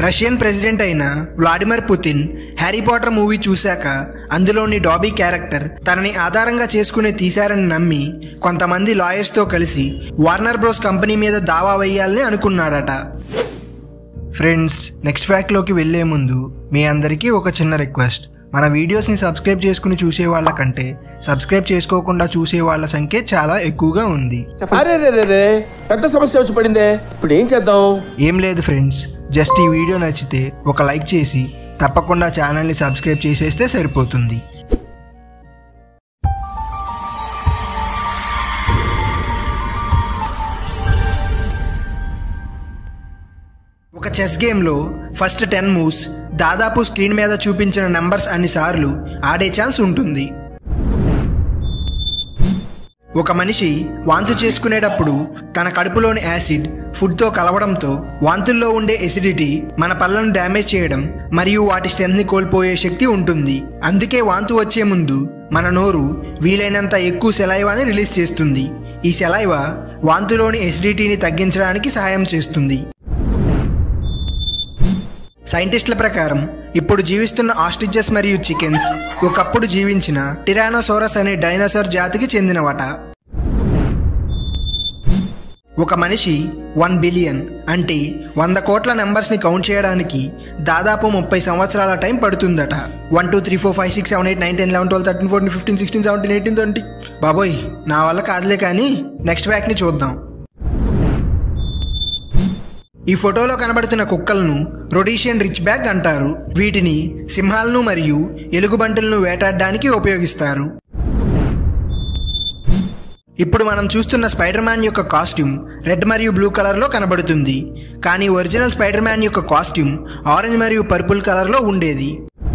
Russian president అయిన Vladimir Putin Harry Potter movie చూశాక అందులోని డాబీ క్యారెక్టర్ తనని ఆధారంగా చేసుకుని తీశారని నమ్మి కొంతమంది లాయర్స్తో కలిసి వార్నర్ బ్రోస్ కంపెనీ మీద దావా వేయాలని అనుకున్నాడట ఫ్రెండ్స్ నెక్స్ట్ ఫ్యాక్ట్లోకి వెళ్లే ముందు మీ అందరికీ ఒక చిన్న రిక్వెస్ట్ మన వీడియోస్ని సబ్స్క్రైబ్ చేసుకుని చూసే వాళ్ళకంటే సబ్స్క్రైబ్ చేసుకోకుండా చూసే వాళ్ళ సంఖ్య చాలా ఎక్కువగా ఉంది అరే రే రే రే పెద్ద సమస్య వచ్చి పడిందే ఇప్పుడు ఏం చేద్దాం ఏం లేదు ఫ్రెండ్స్ జస్ట్ ఈ వీడియో నచ్చితే ఒక లైక్ చేసి తప్పకుండా ఛానల్ని సబ్స్క్రైబ్ చేసేస్తే సరిపోతుంది ఒక చెస్ గేమ్లో ఫస్ట్ టెన్ మూవ్స్ దాదాపు స్క్రీన్ మీద చూపించిన నెంబర్స్ అన్ని సార్లు ఆడే ఛాన్స్ ఉంటుంది ఒక మనిషి వాంతు చేసుకునేటప్పుడు తన కడుపులోని యాసిడ్ ఫుడ్తో కలవడంతో వాంతుల్లో ఉండే ఎసిడిటీ మన పళ్ళను డ్యామేజ్ చేయడం మరియు వాటి స్ట్రెంత్ని కోల్పోయే శక్తి ఉంటుంది అందుకే వాంతు వచ్చే ముందు మన నోరు వీలైనంత ఎక్కువ సెలైవాని రిలీజ్ చేస్తుంది ఈ సెలైవా వాంతులోని ఎసిడిటీని తగ్గించడానికి సహాయం చేస్తుంది సైంటిస్టుల ప్రకారం ఇప్పుడు జీవిస్తున్న ఆస్ట్రిచెస్ మరియు చికెన్స్ ఒకప్పుడు జీవించిన టిరానోసోరస్ అనే డైనోసార్ జాతికి చెందినవట ఒక మనిషి వన్ బిలియన్ అంటే వంద కోట్ల నెంబర్స్ని కౌంట్ చేయడానికి దాదాపు ముప్పై సంవత్సరాల టైం పడుతుందట one two three four five six seven eight nine ten eleven twelve thirteen fourteen fifteen sixteen seventeen eighteen twenty బాబోయ్ నా వల్ల కాదులే కానీ నెక్స్ట్ ఫ్యాక్ట్ని చూద్దాం ఈ ఫోటోలో కనబడుతున్న కుక్కలను రొడీషియన్ రిచ్ బ్యాగ్ అంటారు వీటిని సింహాలను మరియు ఎలుగుబంటులను వేటాడడానికి ఉపయోగిస్తారు ఇప్పుడు మనం చూస్తున్న స్పైడర్ మ్యాన్ యొక్క కాస్ట్యూమ్ రెడ్ మరియు బ్లూ కలర్లో కనబడుతుంది కానీ ఒరిజినల్ స్పైడర్ మ్యాన్ యొక్క కాస్ట్యూమ్ ఆరెంజ్ మరియు పర్పుల్ కలర్లో ఉండేది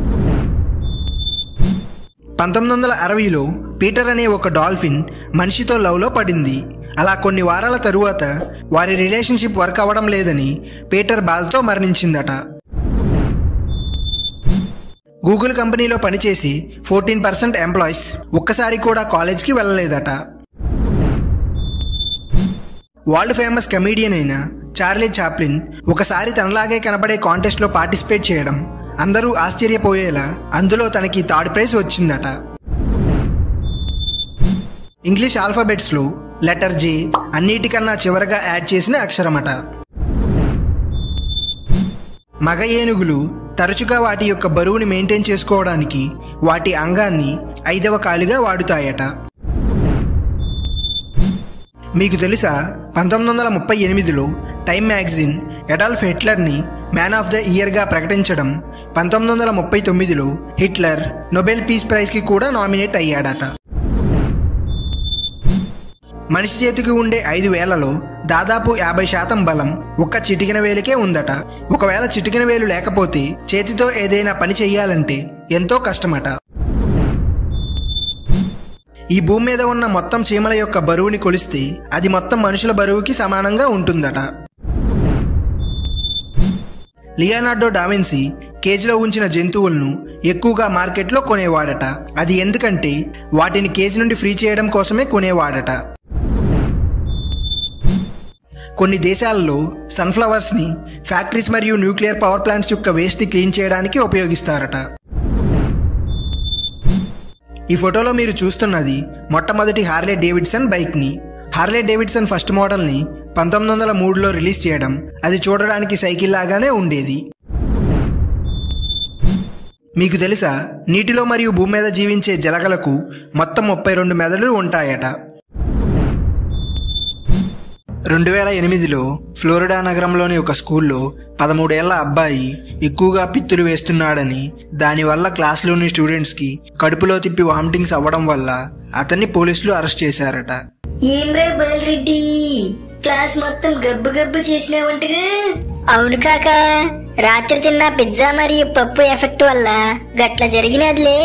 పంతొమ్మిది వందల అరవైలో పీటర్ అనే ఒక డాల్ఫిన్ మనిషితో లవ్లో పడింది అలా కొన్ని వారాల తరువాత వారి రిలేషన్షిప్ వర్క్ అవ్వడం లేదని పీటర్ బాధతో మరణించిందట గూగుల్ కంపెనీలో పనిచేసి ఫోర్టీన్ పర్సెంట్ ఎంప్లాయీస్ ఒక్కసారి కూడా కాలేజ్కి వెళ్ళలేదట వరల్డ్ ఫేమస్ కమీడియన్ అయిన చార్లీ చాప్లిన్ ఒకసారి తనలాగే కనబడే కాంటెస్ట్లో పార్టిసిపేట్ చేయడం అందరూ ఆశ్చర్యపోయేలా అందులో తనకి థర్డ్ ప్రైజ్ వచ్చిందట ఇంగ్లీష్ ఆల్ఫాబెట్స్లో లెటర్ జే అన్నిటికన్నా చివరగా యాడ్ చేసిన అక్షరమట మగ ఏనుగులు తరచుగా వాటి యొక్క బరువుని మెయింటైన్ చేసుకోవడానికి వాటి అంగాన్ని ఐదవ కాలుగా వాడుతాయట మీకు తెలుసా పంతొమ్మిది వందల ముప్పై ఎనిమిదిలో టైమ్ మ్యాగజైన్ ఎడాల్ఫ్ హిట్లర్ని మ్యాన్ ఆఫ్ ద ఇయర్గా ప్రకటించడం పంతొమ్మిది వందల ముప్పై తొమ్మిదిలో హిట్లర్ నొబెల్ పీస్ ప్రైజ్కి కూడా నామినేట్ అయ్యాడట మనిషి చేతికి ఉండే ఐదు వేలలో దాదాపు యాభై శాతం బలం ఒక్క చిటికిన వేలుకే ఉందట ఒకవేళ చిటికిన వేలు లేకపోతే చేతితో ఏదైనా పని చెయ్యాలంటే ఎంతో కష్టమట ఈ భూమి మీద ఉన్న మొత్తం చీమల యొక్క బరువుని కొలిస్తే అది మొత్తం మనుషుల బరువుకి సమానంగా ఉంటుందట లియోనార్డో డావిన్సీ కేజీలో ఉంచిన జంతువులను ఎక్కువగా మార్కెట్లో కొనేవాడట అది ఎందుకంటే వాటిని కేజీ నుండి ఫ్రీ చేయడం కోసమే కొనేవాడట కొన్ని దేశాలలో సన్ఫ్లవర్స్ని ఫ్యాక్టరీస్ మరియు న్యూక్లియర్ పవర్ ప్లాంట్స్ యొక్క వేస్ట్ని క్లీన్ చేయడానికి ఉపయోగిస్తారట ఈ ఫోటోలో మీరు చూస్తున్నది మొట్టమొదటి హార్లే డేవిడ్సన్ బైక్ని హార్లే డేవిడ్సన్ ఫస్ట్ మోడల్ని పంతొమ్మిది వందల మూడులో రిలీజ్ చేయడం అది చూడడానికి సైకిల్ లాగానే ఉండేది మీకు తెలుసా నీటిలో మరియు భూమి మీద జీవించే జలగలకు మొత్తం ముప్పై రెండు మెదడులు ఉంటాయట రెండు వేల ఎనిమిదిలో ఫ్లోరిడా నగరంలోని ఒక స్కూల్లో పదమూడేళ్ల అబ్బాయి ఎక్కువగా పిత్తులు వేస్తున్నాడని దానివల్ల క్లాస్లోని స్టూడెంట్స్కి కడుపులో తిప్పి వామిటింగ్స్ అవ్వడం వల్ల అతన్ని పోలీసులు అరెస్ట్ చేశారట ఏం రే బలరెడ్డి క్లాస్ మొత్తం గబ్బు గబ్బు చేసినావంటగా అవును కాక రాత్రి తిన్న పిజ్జా మరియు పప్పు ఎఫెక్ట్ వల్ల గట్ల జరిగినదిలే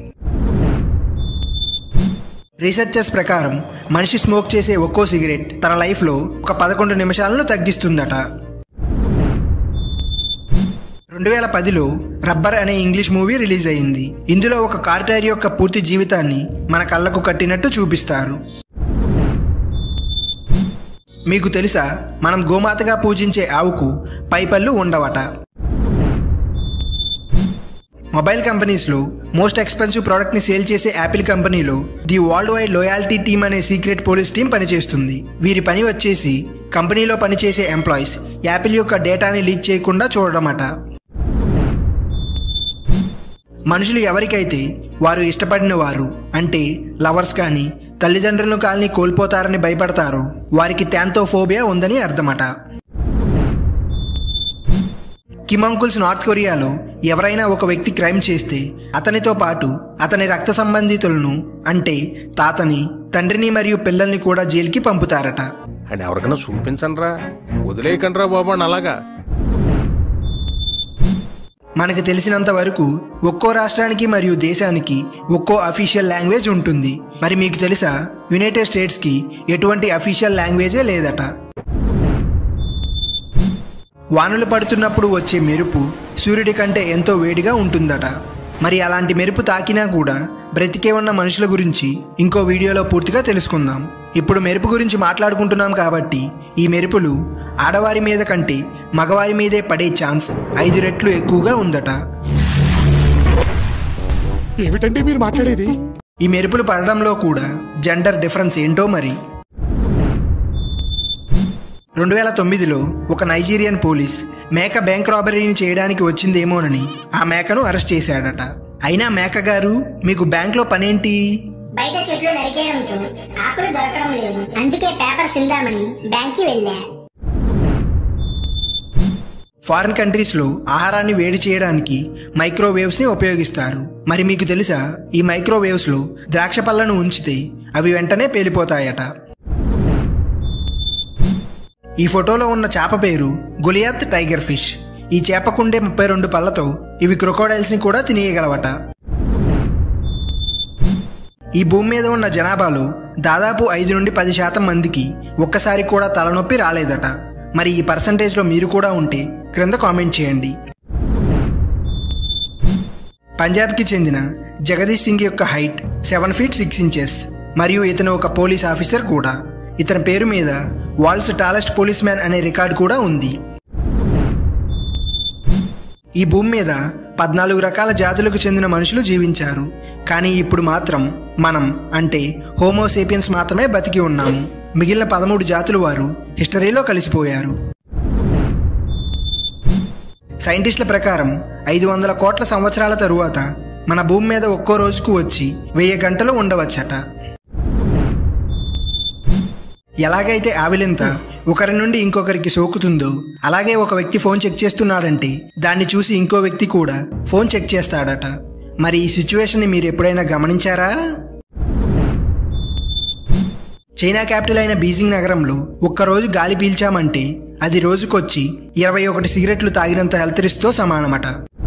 రీసెర్చర్స్ ప్రకారం మనిషి స్మోక్ చేసే ఒక్కో సిగరెట్ తన లైఫ్లో ఒక పదకొండు నిమిషాలను తగ్గిస్తుందట రెండు వేల పదిలో రబ్బర్ అనే ఇంగ్లీష్ మూవీ రిలీజ్ అయింది ఇందులో ఒక కార్టర్ యొక్క పూర్తి జీవితాన్ని మన కళ్ళకు కట్టినట్టు చూపిస్తారు మీకు తెలుసా మనం గోమాతగా పూజించే ఆవుకు పైపళ్ళు ఉండవట మొబైల్ కంపెనీస్లో మోస్ట్ ఎక్స్పెన్సివ్ ప్రోడక్ట్ని సేల్ చేసే యాపిల్ కంపెనీలో the world wide loyalty team అనే సీక్రెట్ పోలీస్ టీం పనిచేస్తుంది వీరి పని వచ్చేసి కంపెనీలో పనిచేసే ఎంప్లాయీస్ యాపిల్ యొక్క డేటాని లీక్ చేయకుండా చూడడమట మనుషులు ఎవరికైతే వారు ఇష్టపడిన వారు అంటే లవర్స్ కానీ తల్లిదండ్రులను కానీ కోల్పోతారని భయపడతారో వారికి థ్యాంతోఫోబియా ఉందని అర్థమట కిమ్ అంకుల్స్ నార్త్ కొరియాలో ఎవరైనా ఒక వ్యక్తి క్రైమ్ చేస్తే అతనితో పాటు అతని రక్త సంబంధితులను అంటే తాతని తండ్రిని మరియు పిల్లల్ని కూడా జైలుకి పంపుతారట అని ఎవరికైనా చూపించండి రా వదిలేయకండి రా బాబు అని అలాగా మనకు తెలిసినంత వరకు ఒక్కో రాష్ట్రానికి మరియు దేశానికి ఒక్కో అఫీషియల్ లాంగ్వేజ్ ఉంటుంది మరి మీకు తెలుసా యునైటెడ్ స్టేట్స్కి ఎటువంటి అఫీషియల్ లాంగ్వేజే లేదట వానలు పడుతున్నప్పుడు వచ్చే మెరుపు సూర్యుడి కంటే ఎంతో వేడిగా ఉంటుందట మరి అలాంటి మెరుపు తాకినా కూడా బ్రతికే ఉన్న మనుషుల గురించి ఇంకో వీడియోలో పూర్తిగా తెలుసుకుందాం ఇప్పుడు మెరుపు గురించి మాట్లాడుకుంటున్నాం కాబట్టి ఈ మెరుపులు ఆడవారి మీద కంటే మగవారి మీదే పడే ఛాన్స్ ఐదు రెట్లు ఎక్కువగా ఉందట ఏమిటండి మీరు మాట్లాడేది ఈ మెరుపులు పడడంలో కూడా జెండర్ డిఫరెన్స్ ఏంటో మరి రెండు వేల తొమ్మిదిలో ఒక నైజీరియన్ పోలీస్ మేక బ్యాంక్ రాబరీని చేయడానికి వచ్చిందేమోనని ఆ మేకను అరెస్ట్ చేశాడట అయినా మేక గారు మీకు బ్యాంక్లో పనేంటి బయట చెట్లు నరికేయడంతో ఆకులు దొరకడం లేదు అందుకే పేపర్ తిందామని బ్యాంక్కి వెళ్ళా ఫారిన్ కంట్రీస్లో ఆహారాన్ని వేడి చేయడానికి మైక్రోవేవ్స్ని ఉపయోగిస్తారు మరి మీకు తెలుసా ఈ మైక్రోవేవ్స్లో ద్రాక్ష పళ్ళను ఉంచితే అవి వెంటనే పేలిపోతాయట ఈ ఫోటోలో ఉన్న చేప పేరు గులియాత్ టైగర్ ఫిష్ ఈ చేపకుండే ముప్పై రెండు పళ్ళతో ఇవి క్రొకోడైల్స్ని కూడా తినేయగలవట ఈ భూమి మీద ఉన్న జనాభాలో దాదాపు ఐదు నుండి పది శాతం మందికి ఒక్కసారి కూడా తలనొప్పి రాలేదట మరి ఈ పర్సంటేజ్లో మీరు కూడా ఉంటే క్రింద కామెంట్ చేయండి పంజాబ్కి చెందిన జగదీష్ సింగ్ యొక్క height seven feet six inches మరియు ఇతను ఒక పోలీస్ ఆఫీసర్ కూడా ఇతని పేరు మీద వరల్డ్స్ టాలెస్ట్ పోలీస్ మ్యాన్ అనే రికార్డు కూడా ఉంది ఈ భూమి మీద పద్నాలుగు రకాల జాతులకు చెందిన మనుషులు జీవించారు కానీ ఇప్పుడు మాత్రం మనం అంటే హోమోసేపియన్స్ మాత్రమే బతికి ఉన్నాము మిగిలిన పదమూడు జాతుల వారు హిస్టరీలో కలిసిపోయారు సైంటిస్టుల ప్రకారం ఐదు వందల కోట్ల సంవత్సరాల తరువాత మన భూమి మీద ఒక్కో రోజుకు వచ్చి వెయ్యి గంటలు ఉండవచ్చట ఎలాగైతే ఆవిలింత ఒకరి నుండి ఇంకొకరికి సోకుతుందో అలాగే ఒక వ్యక్తి ఫోన్ చెక్ చేస్తున్నాడంటే దాన్ని చూసి ఇంకో వ్యక్తి కూడా ఫోన్ చెక్ చేస్తాడట మరి ఈ సిచ్యువేషన్ మీరు ఎప్పుడైనా గమనించారా చైనా క్యాపిటల్ అయిన బీజింగ్ నగరంలో ఒక్కరోజు గాలి పీల్చామంటే అది రోజుకొచ్చి ఇరవై ఒకటి సిగరెట్లు తాగినంత హెల్త్ రిస్క్తో సమానమట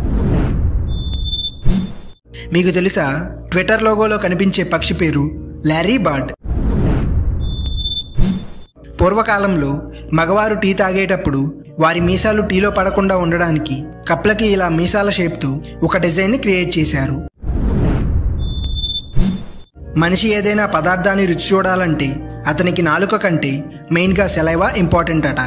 మీకు తెలుసా ట్విట్టర్ లోగోలో కనిపించే పక్షి పేరు లారీ బర్డ్ పూర్వకాలంలో మగవారు టీ తాగేటప్పుడు వారి మీసాలు టీలో పడకుండా ఉండడానికి కప్లకి ఇలా మీసాల షేప్తో ఒక డిజైన్ని క్రియేట్ చేశారు మనిషి ఏదైనా పదార్థాన్ని రుచి చూడాలంటే అతనికి నాలుక కంటే మెయిన్గా సెలైవా ఇంపార్టెంట్ అట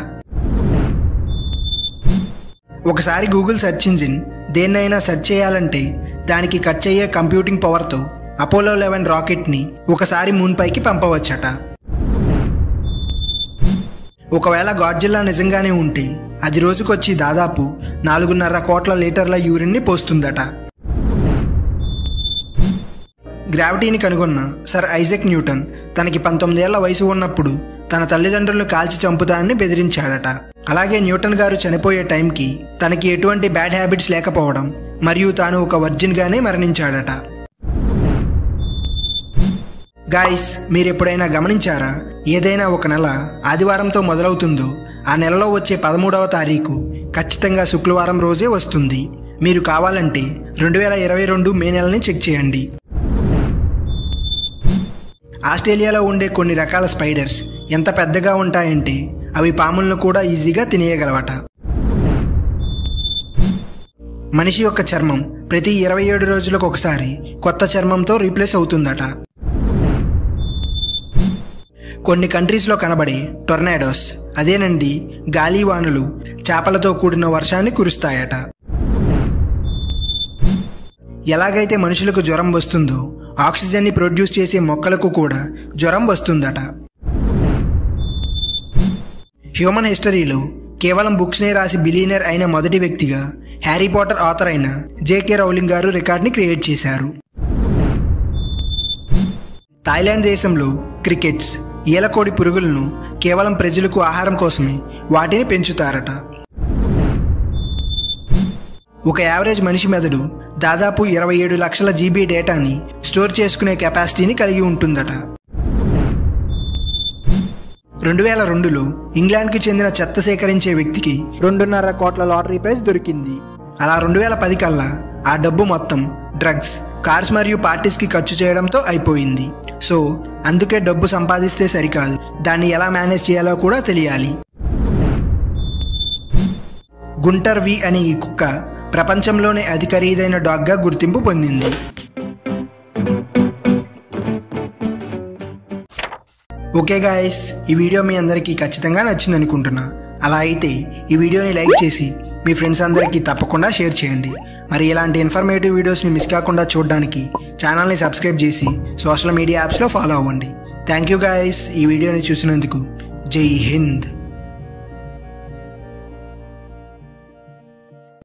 ఒకసారి గూగుల్ సెర్చ్ ఇంజిన్ దేన్నైనా సెర్చ్ చేయాలంటే దానికి ఖర్చు అయ్యే కంప్యూటింగ్ పవర్తో అపోలో లెవెన్ రాకెట్ని ఒకసారి మూన్ పైకి పంపవచ్చట ఒకవేళ గాడ్జిల్లా నిజంగానే ఉంటే అది రోజుకొచ్చి దాదాపు నాలుగున్నర కోట్ల లీటర్ల యూరిన్ని పోస్తుందట గ్రావిటీని కనుగొన్న సర్ ఐజక్ న్యూటన్ తనకి పంతొమ్మిదేళ్ల వయసు ఉన్నప్పుడు తన తల్లిదండ్రులను కాల్చి చంపుతానని బెదిరించాడట అలాగే న్యూటన్ గారు చనిపోయే టైంకి తనకి ఎటువంటి బ్యాడ్ హ్యాబిట్స్ లేకపోవడం మరియు తాను ఒక వర్జిన్గానే మరణించాడట గాయస్ మీరు ఎప్పుడైనా గమనించారా ఏదైనా ఒక నెల ఆదివారంతో మొదలవుతుందో ఆ నెలలో వచ్చే పదమూడవ తారీఖు ఖచ్చితంగా శుక్రవారం రోజే వస్తుంది మీరు కావాలంటే రెండు వేల ఇరవై రెండు మే నెలని చెక్ చేయండి ఆస్ట్రేలియాలో ఉండే కొన్ని రకాల స్పైడర్స్ ఎంత పెద్దగా ఉంటాయంటే అవి పాములను కూడా ఈజీగా తినేయగలవట మనిషి యొక్క చర్మం ప్రతి ఇరవై ఏడు రోజులకు ఒకసారి కొత్త చర్మంతో రీప్లేస్ అవుతుందట కొన్ని కంట్రీస్లో కనబడే టొర్నాడోస్ అదేనండి గాలివానలు చేపలతో కూడిన వర్షాన్ని కురుస్తాయట ఎలాగైతే మనుషులకు జ్వరం వస్తుందో ఆక్సిజన్ని ప్రొడ్యూస్ చేసే మొక్కలకు కూడా జ్వరం వస్తుందట హ్యూమన్ హిస్టరీలో కేవలం బుక్స్నే రాసి బిలియనర్ అయిన మొదటి వ్యక్తిగా హ్యారీ పాటర్ ఆథర్ అయిన జేకే రౌలింగ్ గారు రికార్డ్ని క్రియేట్ చేశారు థాయిలాండ్ దేశంలో క్రికెట్స్ ఈలకోడి పురుగులను కేవలం ప్రజలకు ఆహారం కోసమే వాటిని పెంచుతారట ఒక యావరేజ్ మనిషి మెదడు దాదాపు ఇరవై ఏడు లక్షల జీబీ డేటాని స్టోర్ చేసుకునే కెపాసిటీని కలిగి ఉంటుందట రెండు వేల రెండులో ఇంగ్లాండ్కి చెందిన చెత్త సేకరించే వ్యక్తికి రెండున్నర కోట్ల లాటరీ ప్రైజ్ దొరికింది అలా రెండు వేల పది కల్లా ఆ డబ్బు మొత్తం డ్రగ్స్ కార్స్ మరియు పార్టీస్కి ఖర్చు చేయడంతో అయిపోయింది సో అందుకే డబ్బు సంపాదిస్తే సరికాదు దాన్ని ఎలా మేనేజ్ చేయాలో కూడా తెలియాలి గుంటర్ వి అనే ఈ కుక్క ప్రపంచంలోనే అతి ఖరీదైన డాగ్గా గుర్తింపు పొందింది ఓకే గాయస్ ఈ వీడియో మీ అందరికీ ఖచ్చితంగా నచ్చింది అనుకుంటున్నా అలా అయితే ఈ వీడియోని లైక్ చేసి మీ ఫ్రెండ్స్ అందరికీ తప్పకుండా షేర్ చేయండి మరి ఇలాంటి ఇన్ఫర్మేటివ్ వీడియోస్ని మిస్ కాకుండా చూడడానికి ఛానల్ని సబ్స్క్రైబ్ చేసి సోషల్ మీడియా యాప్స్లో ఫాలో అవ్వండి థ్యాంక్ యూ గాయస్ ఈ వీడియోని చూసినందుకు జై హింద్